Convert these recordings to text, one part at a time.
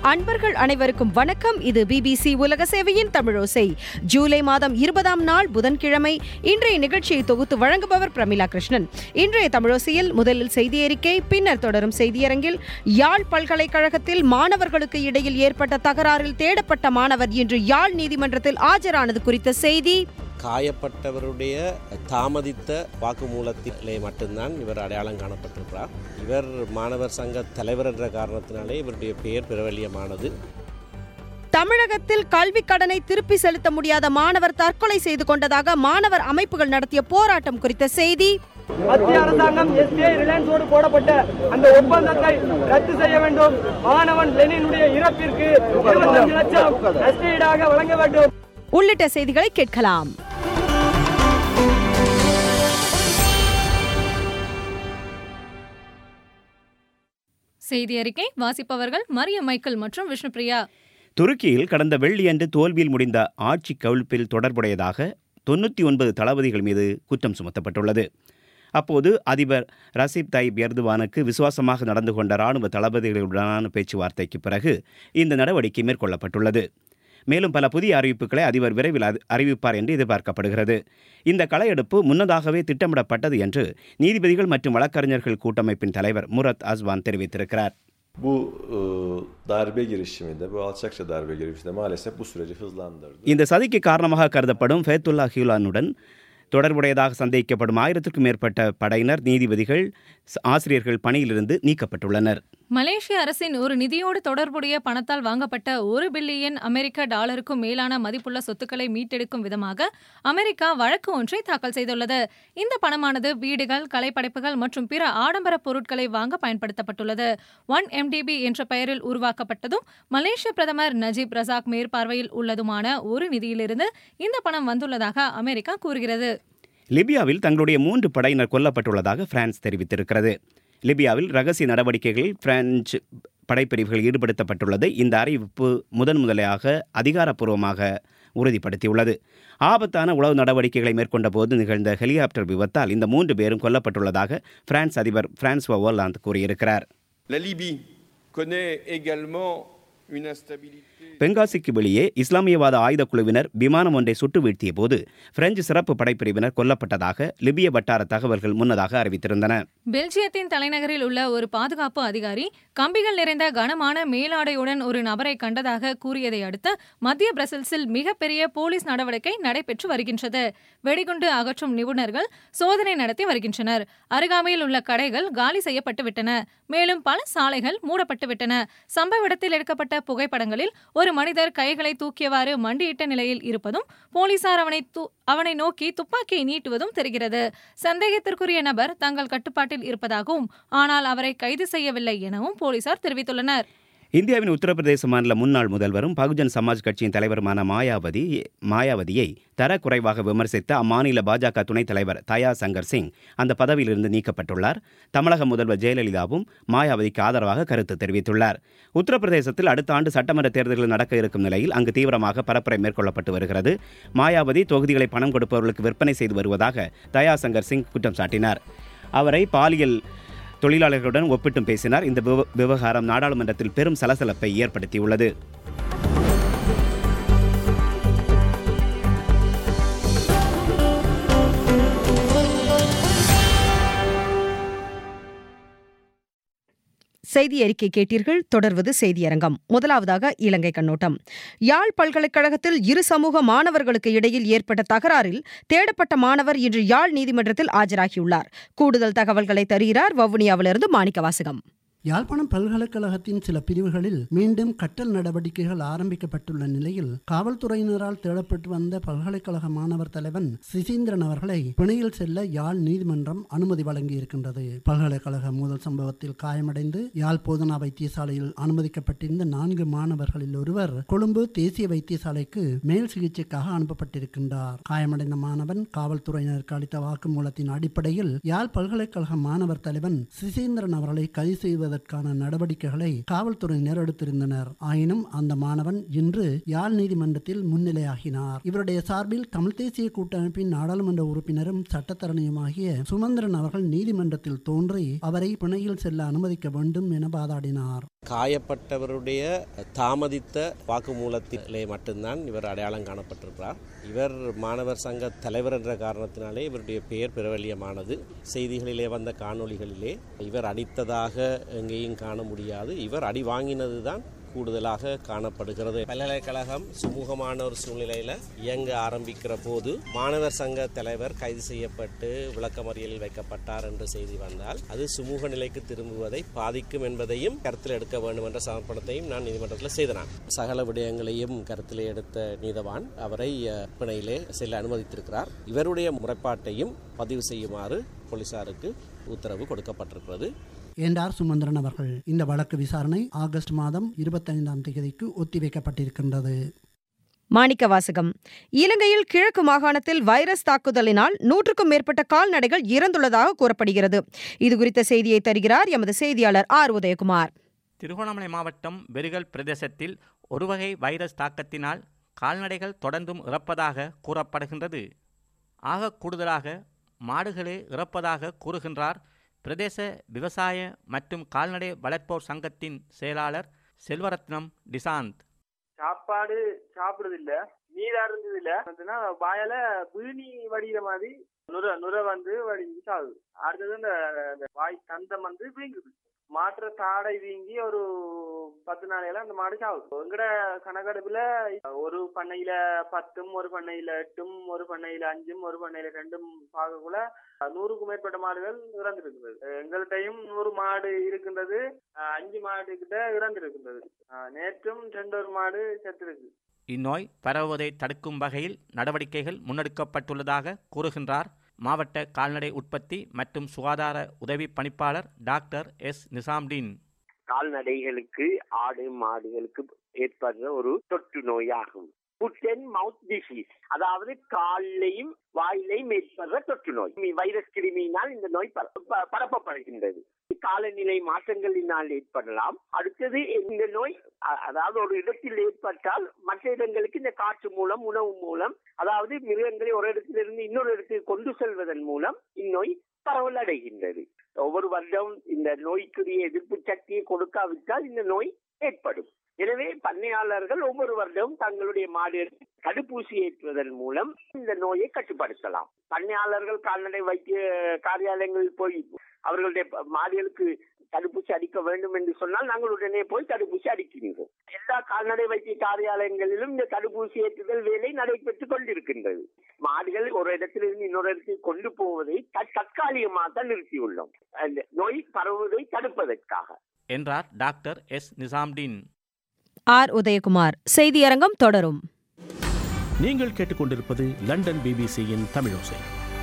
அன்பர்கள் அனைவருக்கும் வணக்கம் இது பிபிசி உலக சேவையின் தமிழோசை ஜூலை மாதம் இருபதாம் நாள் புதன்கிழமை இன்றைய நிகழ்ச்சியை தொகுத்து வழங்குபவர் பிரமிளா கிருஷ்ணன் இன்றைய தமிழோசையில் முதலில் செய்தி அறிக்கை பின்னர் தொடரும் செய்தியரங்கில் யாழ் பல்கலைக்கழகத்தில் மாணவர்களுக்கு இடையில் ஏற்பட்ட தகராறில் தேடப்பட்ட மாணவர் இன்று யாழ் நீதிமன்றத்தில் ஆஜரானது குறித்த செய்தி காயப்பட்டவருடைய தாமதித்த வாக்குமூலத்திலே மட்டும்தான் இவர் அடையாளம் காணப்பட்டிருக்கிறார் இவர் மாணவர் சங்க தலைவர் என்ற காரணத்தினாலே இவருடைய பெயர் பிரபல்யமானது தமிழகத்தில் கல்விக் கடனை திருப்பி செலுத்த முடியாத மாணவர் தற்கொலை செய்து கொண்டதாக மாணவர் அமைப்புகள் நடத்திய போராட்டம் குறித்த செய்தி மத்திய அரசாங்கம் எஸ்பிஐ ரிலையன்ஸோடு போடப்பட்ட அந்த ஒப்பந்தத்தை ரத்து செய்ய வேண்டும் மாணவன் லெனினுடைய இறப்பிற்கு இருபத்தஞ்சு லட்சம் நஷ்டஈடாக வழங்க வேண்டும் உள்ளிட்ட செய்திகளை கேட்கலாம் செய்தி அறிக்கை வாசிப்பவர்கள் மரியம் மைக்கேல் மற்றும் விஷ்ணுபிரியா துருக்கியில் கடந்த வெள்ளியன்று தோல்வியில் முடிந்த ஆட்சி கவிழ்ப்பில் தொடர்புடையதாக தொண்ணூற்றி ஒன்பது தளபதிகள் மீது குற்றம் சுமத்தப்பட்டுள்ளது அப்போது அதிபர் ரசீப் தாயிப் எர்துவானுக்கு விசுவாசமாக நடந்து கொண்ட இராணுவ தளபதிகளுடனான பேச்சுவார்த்தைக்கு பிறகு இந்த நடவடிக்கை மேற்கொள்ளப்பட்டுள்ளது மேலும் பல புதிய அறிவிப்புகளை அதிபர் விரைவில் அது- அறிவிப்பார் என்று எதிர்பார்க்கப்படுகிறது இந்த களையெடுப்பு முன்னதாகவே திட்டமிடப்பட்டது என்று நீதிபதிகள் மற்றும் வழக்கறிஞர்கள் கூட்டமைப்பின் தலைவர் முரத் அஸ்வான் தெரிவித்திருக்கிறார் Bu e, darbe girişiminde, bu alçakça darbe girişiminde maalesef bu süreci hızlandırdı. இந்த சதிக்கு காரணமாக கருதப்படும் ஃபேத்துல்லா ஹியூலானுடன் தொடர்புடையதாக சந்தேகிக்கப்படும் ஆயிரத்துக்கும் மேற்பட்ட படையினர் நீதிபதிகள் ஸ்- ஆசிரியர்கள் பணியிலிருந்து நீக்கப்பட்டுள்ளனர் மலேசிய அரசின் ஒரு நிதியோடு தொடர்புடைய பணத்தால் வாங்கப்பட்ட ஒரு பில்லியன் அமெரிக்க டாலருக்கும் மேலான மதிப்புள்ள சொத்துக்களை மீட்டெடுக்கும் விதமாக அமெரிக்கா வழக்கு ஒன்றை தாக்கல் செய்துள்ளது இந்த பணமானது வீடுகள் கலைப்படைப்புகள் மற்றும் பிற ஆடம்பர பொருட்களை வாங்க பயன்படுத்தப்பட்டுள்ளது ஒன் எம்டிபி என்ற பெயரில் உருவாக்கப்பட்டதும் மலேசிய பிரதமர் நஜீப் ரசாக் மேற்பார்வையில் உள்ளதுமான ஒரு நிதியிலிருந்து இந்த பணம் வந்துள்ளதாக அமெரிக்கா கூறுகிறது லிபியாவில் தங்களுடைய மூன்று படையினர் கொல்லப்பட்டுள்ளதாக பிரான்ஸ் தெரிவித்திருக்கிறது லிபியாவில் ரகசிய நடவடிக்கைகளில் பிரெஞ்சு படைப்பிரிவுகள் ஈடுபடுத்தப்பட்டுள்ளதை இந்த அறிவிப்பு முதன் முதலாக அதிகாரப்பூர்வமாக உறுதிப்படுத்தியுள்ளது ஆபத்தான உளவு நடவடிக்கைகளை மேற்கொண்ட போது நிகழ்ந்த ஹெலிகாப்டர் விபத்தால் இந்த மூன்று பேரும் கொல்லப்பட்டுள்ளதாக பிரான்ஸ் அதிபர் பிரான்சுவா ஓலாந்து கூறியிருக்கிறார் La Libye connaît également une instabilité. பெங்காசிக்கு வெளியே இஸ்லாமியவாத ஆயுதக் குழுவினர் விமானம் ஒன்றை சுட்டு வீழ்த்திய போது பிரெஞ்சு சிறப்பு படைப்பிரிவினர் கொல்லப்பட்டதாக லிபிய வட்டார தகவல்கள் முன்னதாக அறிவித்திருந்தன பெல்ஜியத்தின் தலைநகரில் உள்ள ஒரு பாதுகாப்பு அதிகாரி கம்பிகள் நிறைந்த கனமான மேலாடையுடன் ஒரு நபரை கண்டதாக கூறியதை அடுத்து மத்திய பிரசல்ஸில் மிகப்பெரிய போலீஸ் நடவடிக்கை நடைபெற்று வருகின்றது வெடிகுண்டு அகற்றும் நிபுணர்கள் சோதனை நடத்தி வருகின்றனர் அருகாமையில் உள்ள கடைகள் காலி செய்யப்பட்டு விட்டன மேலும் பல சாலைகள் மூடப்பட்டு விட்டன சம்பவ இடத்தில் எடுக்கப்பட்ட புகைப்படங்களில் ஒரு மனிதர் கைகளை தூக்கியவாறு மண்டியிட்ட நிலையில் இருப்பதும் போலீசார் அவனை து- அவனை நோக்கி துப்பாக்கியை நீட்டுவதும் தெரிகிறது சந்தேகத்திற்குரிய நபர் தங்கள் கட்டுப்பாட்டில் இருப்பதாகவும் ஆனால் அவரை கைது செய்யவில்லை எனவும் போலீசார் தெரிவித்துள்ளனர் இந்தியாவின் உத்தரப்பிரதேச மாநில முன்னாள் முதல்வரும் பகுஜன் சமாஜ் கட்சியின் தலைவருமான மாயாவதி மாயாவதியை தரக்குறைவாக விமர்சித்த அம்மாநில பாஜக துணைத் தலைவர் தயா சங்கர் சிங் அந்த பதவியிலிருந்து நீக்கப்பட்டுள்ளார் தமிழக முதல்வர் ஜெயலலிதாவும் மாயாவதிக்கு ஆதரவாக கருத்து தெரிவித்துள்ளார் உத்தரப்பிரதேசத்தில் அடுத்த ஆண்டு சட்டமன்ற தேர்தல்கள் நடக்க இருக்கும் நிலையில் அங்கு தீவிரமாக பரப்புரை மேற்கொள்ளப்பட்டு வருகிறது மாயாவதி தொகுதிகளை பணம் கொடுப்பவர்களுக்கு விற்பனை செய்து வருவதாக தயா சங்கர் சிங் குற்றம் சாட்டினார் அவரை பாலியல் தொழிலாளர்களுடன் ஒப்பிட்டும் பேசினார் இந்த விவ- விவகாரம் நாடாளுமன்றத்தில் பெரும் சலசலப்பை ஏற்படுத்தியுள்ளது செய்தி அறிக்கை கேட்டீர்கள் தொடர்வது செய்தியரங்கம் முதலாவதாக இலங்கை கண்ணோட்டம் யாழ் பல்கலைக்கழகத்தில் இரு சமூக மாணவர்களுக்கு இடையில் ஏற்பட்ட தகராறில் தேடப்பட்ட மாணவர் இன்று யாழ் நீதிமன்றத்தில் ஆஜராகியுள்ளார் கூடுதல் தகவல்களை தருகிறார் வவுனியாவிலிருந்து மாணிக்க வாசகம் யாழ்ப்பாணம் பல்கலைக்கழகத்தின் சில பிரிவுகளில் மீண்டும் கட்டல் நடவடிக்கைகள் ஆரம்பிக்கப்பட்டுள்ள நிலையில் காவல்துறையினரால் தேடப்பட்டு வந்த பல்கலைக்கழக மாணவர் தலைவன் சிசீந்திரன் அவர்களை பிணையில் செல்ல யாழ் நீதிமன்றம் அனுமதி வழங்கியிருக்கின்றது பல்கலைக்கழக மோதல் சம்பவத்தில் காயமடைந்து யாழ் போதனா வைத்தியசாலையில் அனுமதிக்கப்பட்டிருந்த நான்கு மாணவர்களில் ஒருவர் கொழும்பு தேசிய வைத்தியசாலைக்கு மேல் சிகிச்சைக்காக அனுப்பப்பட்டிருக்கின்றார் காயமடைந்த மாணவன் காவல்துறையினருக்கு அளித்த வாக்குமூலத்தின் அடிப்படையில் யாழ் பல்கலைக்கழக மாணவர் தலைவன் சிசேந்திரன் அவர்களை கைது செய்வதற்கான நடவடிக்கைகளை காவல்துறையினர் எடுத்திருந்தனர் ஆயினும் அந்த மாணவன் இன்று யாழ் நீதிமன்றத்தில் முன்னிலையாகினார் இவருடைய சார்பில் தமிழ் தேசிய கூட்டமைப்பின் நாடாளுமன்ற உறுப்பினரும் சட்டத்தரணியுமாகிய சுமந்திரன் அவர்கள் நீதிமன்றத்தில் தோன்றி அவரை பிணையில் செல்ல அனுமதிக்க வேண்டும் என வாதாடினார் காயப்பட்டவருடைய தாமதித்த வாக்குமூலத்திலே மட்டும்தான் இவர் அடையாளம் காணப்பட்டிருக்கிறார் இவர் மாணவர் சங்க தலைவர் என்ற காரணத்தினாலே இவருடைய பெயர் பிரபல்யமானது செய்திகளிலே வந்த காணொளிகளிலே இவர் அடித்ததாக எங்கேயும் காண முடியாது இவர் அடி வாங்கினது தான் கூடுதலாக காணப்படுகிறது பல்கலைக்கழகம் சுமூகமான ஒரு சூழ்நிலையில் இயங்க ஆரம்பிக்கிற போது மாணவர் சங்க தலைவர் கைது செய்யப்பட்டு விளக்கமறியலில் வைக்கப்பட்டார் என்ற செய்தி வந்தால் அது சுமூக நிலைக்கு திரும்புவதை பாதிக்கும் என்பதையும் கருத்தில் எடுக்க வேண்டும் என்ற சமர்ப்பணத்தையும் நான் நீதிமன்றத்தில் செய்தனான் சகல விடயங்களையும் கருத்தில் எடுத்த நீதவான் அவரை அஹ், பிணையிலே செல்ல அனுமதித்திருக்கிறார் இவருடைய முறைப்பாட்டையும் பதிவு செய்யுமாறு போலீசாருக்கு உத்தரவு கொடுக்கப்பட்டிருக்கிறது என்றார் சுமந்திரன் அவர்கள் இந்த வழக்கு விசாரணை ஆகஸ்ட் மாதம் இருபத்தைந்தாம் தேதிக்கு ஒத்திவைக்கப்பட்டிருக்கின்றது மாணிக்க வாசகம் இலங்கையில் கிழக்கு மாகாணத்தில் வைரஸ் தாக்குதலினால் நூற்றுக்கும் மேற்பட்ட கால்நடைகள் இறந்துள்ளதாக கூறப்படுகிறது இது குறித்த செய்தியை தருகிறார் எமது செய்தியாளர் ஆர் உதயகுமார் திருகோணமலை மாவட்டம் பெருகல் பிரதேசத்தில் ஒரு வகை வைரஸ் தாக்கத்தினால் கால்நடைகள் தொடர்ந்தும் இறப்பதாக கூறப்படுகின்றது ஆக கூடுதலாக மாடுகளே இறப்பதாக கூறுகின்றார் பிரதேச விவசாய மற்றும் கால்நடை வளர்ப்போர் சங்கத்தின் செயலாளர் செல்வரத்னம் டிசாந்த் சாப்பாடு சாப்பிடுறது இல்ல நீரா இருந்தது இல்ல பார்த்தீங்கன்னா வாயால வீணி வடிகிற மாதிரி நுர நுர வந்து வடிஞ்சு சாகுது அடுத்தது இந்த இந்த வாய் தந்தம் வந்து வீங்குது மாற்ற தாடை வீங்கி ஒரு பத்து நாளையில அந்த மாடு சாகுது எங்கட கணக்கெடுப்புல ஒரு பண்ணையில பத்தும் ஒரு பண்ணையில எட்டும் ஒரு பண்ணையில அஞ்சும் ஒரு பண்ணையில ரெண்டும் பார்க்கக்குள்ள நூறுக்கும் மேற்பட்ட மாடுகள் இறந்திருக்கிறது எங்கள்கிட்டயும் நூறு மாடு இருக்கின்றது அஹ் அஞ்சு மாடு கிட்ட இறந்திருக்கின்றது அஹ் நேற்றும் ரெண்டொரு மாடு செத்துருக்கு இந்நோய் பரவுவதை தடுக்கும் வகையில் நடவடிக்கைகள் முன்னெடுக்கப்பட்டுள்ளதாக கூறுகின்றார் மாவட்ட கால்நடை உற்பத்தி மற்றும் சுகாதார உதவி பணிப்பாளர் டாக்டர் எஸ் நிசாம்டீன் கால்நடைகளுக்கு ஆடு மாடுகளுக்கு ஏற்படுற ஒரு தொற்று நோயாகும் ஃபுட் அண்ட் மவுத் டிசீஸ் அதாவது காலையும் வாயிலையும் ஏற்படுற தொற்று நோய் வைரஸ் கிருமியினால் இந்த நோய் பர- ப- பரப்பப்படுகின்றது காலநிலை மாற்றங்களினால் ஏற்படலாம் அடுத்தது இந்த நோய் அ- அதாவது ஒரு இடத்தில் ஏற்பட்டால் மற்ற இடங்களுக்கு இந்த காற்று மூலம் உணவு மூலம் அதாவது மிருகங்களை ஒரு இடத்திலிருந்து இன்னொரு இடத்துக்கு கொண்டு செல்வதன் மூலம் இந்நோய் பரவல் அடைகின்றது ஒவ்வொரு வருடம் இந்த நோய்க்குரிய எதிர்ப்பு சக்தியை கொடுக்காவிட்டால் இந்த நோய் ஏற்படும் எனவே பண்ணையாளர்கள் ஒவ்வொரு வருடமும் தங்களுடைய மாடுகளுக்கு தடுப்பூசி ஏற்றுவதன் மூலம் இந்த நோயை கட்டுப்படுத்தலாம் பண்ணையாளர்கள் கால்நடை வைத்திய காரியாலயங்களில் போய் அவர்களுடைய ப- மாடுகளுக்கு தடுப்பூசி அடிக்க வேண்டும் என்று சொன்னால் நாங்கள் உடனே போய் தடுப்பூசி அடிக்கிறோம் எல்லா கால்நடை வைத்திய காரியாலயங்களிலும் இந்த தடுப்பூசி ஏற்றுதல் வேலை நடைபெற்றுக் கொண்டிருக்கின்றது மாடுகள் ஒரு இடத்திலிருந்து இன்னொரு இடத்துக்கு கொண்டு போவதை த- தற்காலிகமாக தான் நிறுத்தியுள்ளோம் அந்த நோய் பரவுவதை தடுப்பதற்காக என்றார் doctor S Nizamdeen R Udayakumar செய்தியரங்கம் தொடரும் நீங்கள் கேட்டுக்கொண்டிருப்பது லண்டன் பிபிசியின் தமிழோசை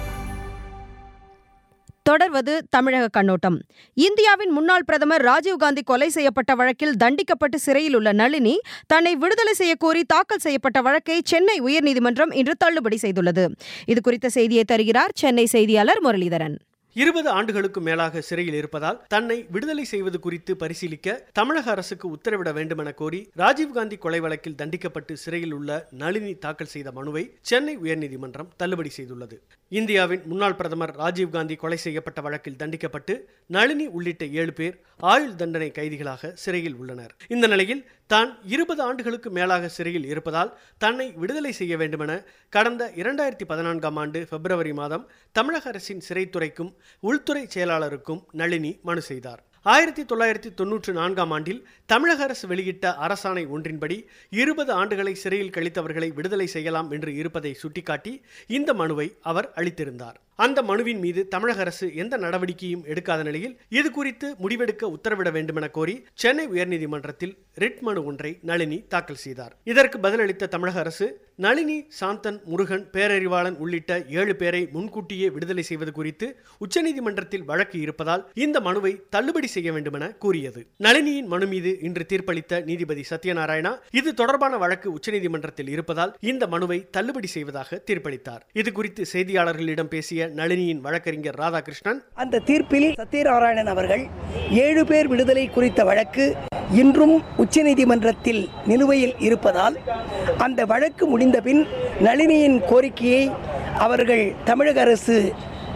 தொடர்வது தமிழக கண்ணோட்டம் இந்தியாவின் முன்னாள் பிரதமர் ராஜீவ்காந்தி கொலை செய்யப்பட்ட வழக்கில் தண்டிக்கப்பட்டு சிறையில் உள்ள நளினி தன்னை விடுதலை செய்யக்கோரி தாக்கல் செய்யப்பட்ட வழக்கை சென்னை உயர்நீதிமன்றம் இன்று தள்ளுபடி செய்துள்ளது இது குறித்த செய்தியை தருகிறார் சென்னை செய்தியாளர் முரளிதரன் இருபது ஆண்டுகளுக்கு மேலாக சிறையில் இருப்பதால் தன்னை விடுதலை செய்வது குறித்து பரிசீலிக்க தமிழக அரசுக்கு உத்தரவிட வேண்டுமென கோரி ராஜீவ்காந்தி கொலை வழக்கில் தண்டிக்கப்பட்டு சிறையில் உள்ள நளினி தாக்கல் செய்த மனுவை சென்னை உயர்நீதிமன்றம் தள்ளுபடி செய்துள்ளது இந்தியாவின் முன்னாள் பிரதமர் ராஜீவ்காந்தி கொலை செய்யப்பட்ட வழக்கில் தண்டிக்கப்பட்டு நளினி உள்ளிட்ட ஏழு பேர் ஆயுள் தண்டனை கைதிகளாக சிறையில் உள்ளனர் இந்த நிலையில் தான் இருபது ஆண்டுகளுக்கு மேலாக சிறையில் இருப்பதால் தன்னை விடுதலை செய்ய வேண்டுமென கடந்த இரண்டாயிரத்தி பதினான்காம் ஆண்டு பிப்ரவரி மாதம் தமிழக அரசின் சிறைத்துறைக்கும் உள்துறை செயலாளருக்கும் நளினி மனு செய்தார் ஆயிரத்தி தொள்ளாயிரத்தி தொன்னூற்று நான்காம் ஆண்டில் தமிழக அரசு வெளியிட்ட அரசாணை ஒன்றின்படி இருபது ஆண்டுகளை சிறையில் கழித்தவர்களை விடுதலை செய்யலாம் என்று இருப்பதை சுட்டிக்காட்டி இந்த மனுவை அவர் அளித்திருந்தார் அந்த மனுவின் மீது தமிழக அரசு எந்த நடவடிக்கையும் எடுக்காத நிலையில் இது குறித்து முடிவெடுக்க உத்தரவிட வேண்டுமென கோரி சென்னை உயர்நீதிமன்றத்தில் ரிட் மனு ஒன்றை நளினி தாக்கல் செய்தார் இதற்கு பதிலளித்த தமிழக அரசு நளினி சாந்தன் முருகன் பேரறிவாளன் உள்ளிட்ட ஏழு பேரை முன்கூட்டியே விடுதலை செய்வது குறித்து உச்சநீதிமன்றத்தில் வழக்கு இருப்பதால் இந்த மனுவை தள்ளுபடி செய்ய வேண்டுமென கூறியது நளினியின் மனு மீது இன்று தீர்ப்பளித்த நீதிபதி சத்யநாராயணா இது தொடர்பான வழக்கு உச்சநீதிமன்றத்தில் இருப்பதால் இந்த மனுவை தள்ளுபடி செய்வதாக தீர்ப்பளித்தார் இது குறித்து செய்தியாளர்களிடம் பேசிய நளினியின் வழக்கறிஞர் ராதாகிருஷ்ணன் அந்த தீர்ப்பில் சத்யநாராயணன் அவர்கள் ஏழு பேர் விடுதலை குறித்த வழக்கு இன்றும் உச்சநீதிமன்றத்தில் நிலுவையில் இருப்பதால் அந்த வழக்கு முடிந்தபின் நளினியின் கோரிக்கையை அவர்கள் தமிழக அரசு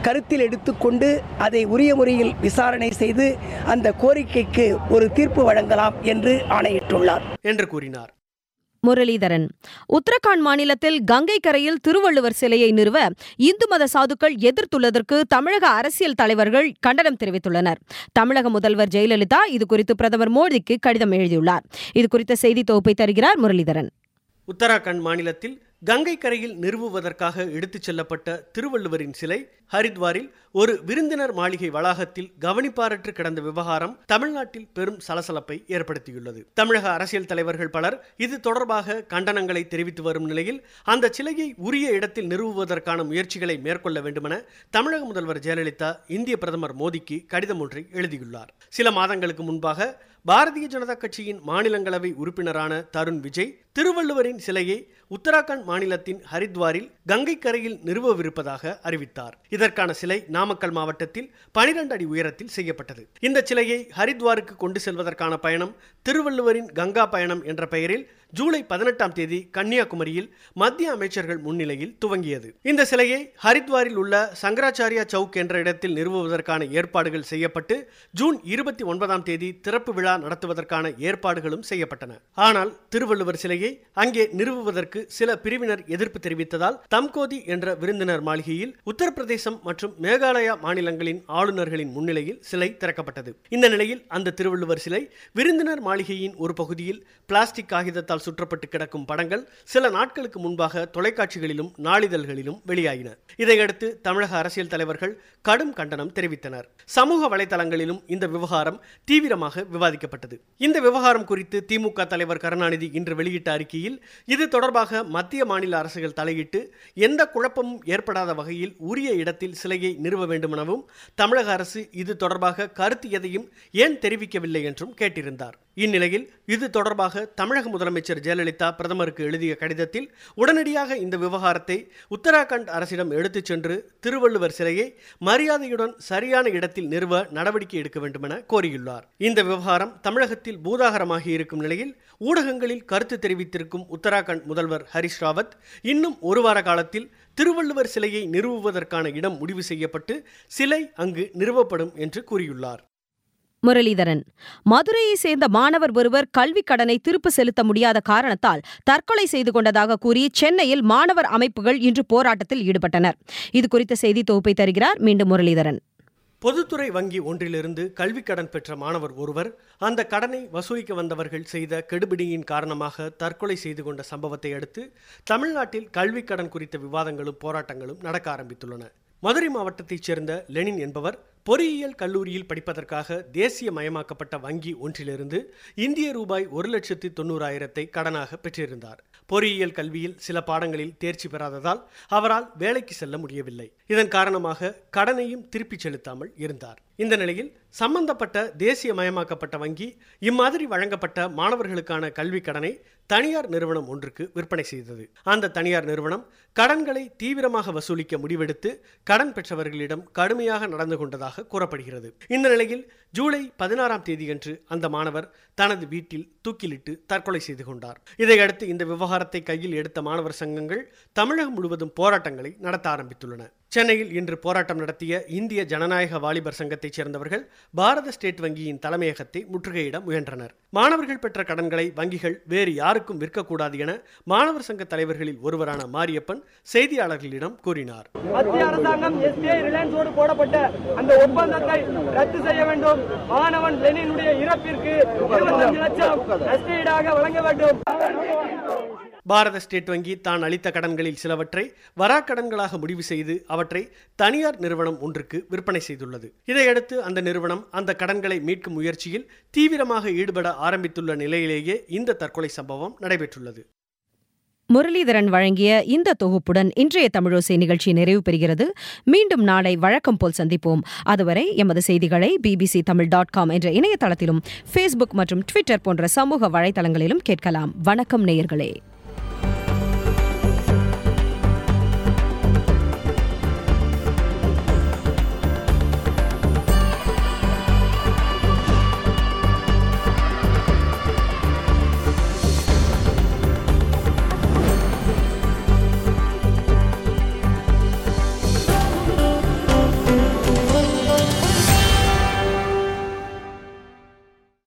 கருத்தில் எடுத்துக்கொண்டு அதை உரிய முறையில் விசாரணை செய்து அந்த கோரிக்கைக்கு ஒரு தீர்ப்பு வழங்கலாம் என்று ஆணையிட்டுள்ளார் என்று கூறினார் முரளிதரன் உத்தரகாண்ட் மாநிலத்தில் கங்கை கரையில் திருவள்ளுவர் சிலையை நிறுவ இந்து மத சாதுக்கள் எதிர்த்துள்ளதற்கு தமிழக அரசியல் தலைவர்கள் கண்டனம் தெரிவித்துள்ளனர் தமிழக முதல்வர் ஜெயலலிதா இதுகுறித்து பிரதமர் மோடிக்கு கடிதம் எழுதியுள்ளார் இதுகுறித்த செய்தி தொகுப்பை தருகிறார் முரளிதரன் உத்தராகண்ட் மாநிலத்தில் கங்கை கரையில் நிறுவுவதற்காக எடுத்துச் செல்லப்பட்ட திருவள்ளுவரின் சிலை ஹரித்வாரில் ஒரு விருந்தினர் மாளிகை வளாகத்தில் கவனிப்பாரற்று கிடந்த விவகாரம் தமிழ்நாட்டில் பெரும் சலசலப்பை ஏற்படுத்தியுள்ளது தமிழக அரசியல் தலைவர்கள் பலர் இது தொடர்பாக கண்டனங்களை தெரிவித்து வரும் நிலையில் அந்த சிலையை உரிய இடத்தில் நிறுவுவதற்கான முயற்சிகளை மேற்கொள்ள வேண்டுமென தமிழக முதல்வர் ஜெயலலிதா இந்திய பிரதமர் மோடிக்கு கடிதம் ஒன்றை எழுதியுள்ளார் சில மாதங்களுக்கு முன்பாக பாரதிய ஜனதா கட்சியின் மாநிலங்களவை உறுப்பினரான தருண் விஜய் திருவள்ளுவரின் சிலையை உத்தராகண்ட் மாநிலத்தின் ஹரித்வாரில் கங்கை கரையில் நிறுவவிருப்பதாக அறிவித்தார் இதற்கான சிலை நாமக்கல் மாவட்டத்தில் பனிரெண்டு அடி உயரத்தில் செய்யப்பட்டது இந்த சிலையை ஹரித்வாருக்கு கொண்டு செல்வதற்கான பயணம் திருவள்ளுவரின் கங்கா பயணம் என்ற பெயரில் ஜூலை பதினெட்டாம் தேதி கன்னியாகுமரியில் மத்திய அமைச்சர்கள் முன்னிலையில் துவங்கியது இந்த சிலையை ஹரித்வாரில் உள்ள சங்கராச்சாரியா சவுக் என்ற இடத்தில் நிறுவுவதற்கான ஏற்பாடுகள் செய்யப்பட்டு ஜூன் இருபத்தி ஒன்பதாம் தேதி திறப்பு விழா நடத்துவதற்கான ஏற்பாடுகளும் செய்யப்பட்டன ஆனால் திருவள்ளுவர் சிலையை அங்கே நிறுவுவதற்கு சில பிரிவினர் எதிர்ப்பு தெரிவித்ததால் தம்கோதி என்ற விருந்தினர் மாளிகையில் உத்தரப்பிரதேசம் மற்றும் மேகாலயா மாநிலங்களின் ஆளுநர்களின் முன்னிலையில் சிலை திறக்கப்பட்டது இந்த நிலையில் அந்த திருவள்ளுவர் சிலை விருந்தினர் மாளிகையின் ஒரு பகுதியில் பிளாஸ்டிக் காகிதத்தால் சுற்றப்பட்டு கிடக்கும் படங்கள் சில நாட்களுக்கு முன்பாக தொலைக்காட்சிகளிலும் நாளிதழ்களிலும் வெளியாகின இதையடுத்து தமிழக அரசியல் தலைவர்கள் கடும் கண்டனம் தெரிவித்தனர் சமூக வலைதளங்களிலும் இந்த விவகாரம் தீவிரமாக விவாதிக்கப்பட்டது இந்த விவகாரம் குறித்து திமுக தலைவர் கருணாநிதி இன்று வெளியிட்ட அறிக்கையில் இது தொடர்பாக மத்திய மாநில அரசுகள் தலையிட்டு எந்த குழப்பமும் ஏற்படாத வகையில் உரிய இடத்தில் சிலையை நிறுவ வேண்டுமெனவும் தமிழக அரசு இது தொடர்பாக கருத்து எதையும் ஏன் தெரிவிக்கவில்லை என்றும் கேட்டிருந்தார் இந்நிலையில் இது தொடர்பாக தமிழக முதலமைச்சர் ஜெயலலிதா பிரதமருக்கு எழுதிய கடிதத்தில் உடனடியாக இந்த விவகாரத்தை உத்தராகண்ட் அரசிடம் எடுத்துச் சென்று திருவள்ளுவர் சிலையை மரியாதையுடன் சரியான இடத்தில் நிறுவ நடவடிக்கை எடுக்க வேண்டுமென கோரியுள்ளார் இந்த விவகாரம் தமிழகத்தில் பூதாகரமாகி இருக்கும் நிலையில் ஊடகங்களில் கருத்து தெரிவித்திருக்கும் உத்தராகண்ட் முதல்வர் ஹரிஷ் ராவத் இன்னும் ஒரு வார காலத்தில் திருவள்ளுவர் சிலையை நிறுவுவதற்கான இடம் முடிவு செய்யப்பட்டு சிலை அங்கு நிறுவப்படும் என்று கூறியுள்ளார் முரளிதரன் மதுரையை சேர்ந்த மாணவர் ஒருவர் கல்விக் கடனை திருப்பு செலுத்த முடியாத காரணத்தால் தற்கொலை செய்து கொண்டதாக கூறி சென்னையில் மாணவர் அமைப்புகள் இன்று போராட்டத்தில் ஈடுபட்டனர் இது குறித்த செய்தி தொகுப்பை தருகிறார் மீண்டும் முரளிதரன் பொதுத்துறை வங்கி ஒன்றிலிருந்து கல்விக் கடன் பெற்ற மாணவர் ஒருவர் அந்த கடனை வசூலிக்க வந்தவர்கள் செய்த கெடுபிடியின் காரணமாக தற்கொலை செய்து கொண்ட சம்பவத்தை அடுத்து தமிழ்நாட்டில் கல்விக் கடன் குறித்த விவாதங்களும் போராட்டங்களும் நடக்க ஆரம்பித்துள்ளன மதுரை மாவட்டத்தைச் சேர்ந்த லெனின் என்பவர் பொறியியல் கல்லூரியில் படிப்பதற்காக தேசிய மயமாக்கப்பட்ட வங்கி ஒன்றிலிருந்து இந்திய ரூபாய் ஒரு லட்சத்து தொண்ணூறாயிரத்தை கடனாக பெற்றிருந்தார் பொறியியல் கல்வியில் சில பாடங்களில் தேர்ச்சி பெறாததால் அவரால் வேலைக்கு செல்ல முடியவில்லை இதன் காரணமாக கடனையும் திருப்பிச் செலுத்தாமல் இருந்தார் இந்த நிலையில் சம்பந்தப்பட்ட தேசிய மயமாக்கப்பட்ட வங்கி இம்மாதிரி வழங்கப்பட்ட மாணவர்களுக்கான கல்வி கடனை தனியார் நிறுவனம் ஒன்றுக்கு விற்பனை செய்தது அந்த தனியார் நிறுவனம் கடன்களை தீவிரமாக வசூலிக்க முடிவெடுத்து கடன் பெற்றவர்களிடம் கடுமையாக நடந்து கொண்டதாக கூறப்படுகிறது இந்த நிலையில் ஜூலை பதினாறாம் தேதியன்று அந்த மாணவர் தனது வீட்டில் தூக்கிலிட்டு தற்கொலை செய்து கொண்டார் இதையடுத்து இந்த விவகாரத்தை கையில் எடுத்த மாணவர் சங்கங்கள் தமிழகம் முழுவதும் போராட்டங்களை நடத்த ஆரம்பித்துள்ளன சென்னையில் இன்று போராட்டம் நடத்திய இந்திய ஜனநாயக வாலிபர் சங்கத்தைச் சேர்ந்தவர்கள் பாரத ஸ்டேட் வங்கியின் தலைமையகத்தை முற்றுகையிட முயன்றனர் மாணவர்கள் பெற்ற கடன்களை வங்கிகள் வேறு யாருக்கும் விற்கக்கூடாது என மாணவர் சங்க தலைவர்களில் ஒருவரான மாரியப்பன் செய்தியாளர்களிடம் கூறினார் மத்திய அரசாங்கம் எஸ்பிஐ ரிலையன்ஸோடு போடப்பட்ட அந்த ஒப்பந்தத்தை ரத்து செய்ய வேண்டும் மாணவன் லெனினுடைய இறப்பிற்கு இருபத்தஞ்சு லட்சம் நஷ்டஈடாக வழங்க வேண்டும் பாரத ஸ்டேட் வங்கி தான் அளித்த கடன்களில் சிலவற்றை வராக்கடன்களாக முடிவு செய்து அவற்றை தனியார் நிறுவனம் ஒன்றுக்கு விற்பனை செய்துள்ளது இதையடுத்து அந்த நிறுவனம் அந்த கடன்களை மீட்கும் முயற்சியில் தீவிரமாக ஈடுபட ஆரம்பித்துள்ள நிலையிலேயே இந்த தற்கொலை சம்பவம் நடைபெற்றுள்ளது முரளிதரன் வழங்கிய இந்த தொகுப்புடன் இன்றைய தமிழோசை நிகழ்ச்சி நிறைவு பெறுகிறது மீண்டும் நாளை வழக்கம் போல் சந்திப்போம் அதுவரை எமது செய்திகளை பிபிசி தமிழ் டாட் காம் என்ற இணையதளத்திலும் ஃபேஸ்புக் மற்றும் ட்விட்டர் போன்ற சமூக வலைதளங்களிலும் கேட்கலாம் வணக்கம் நேயர்களே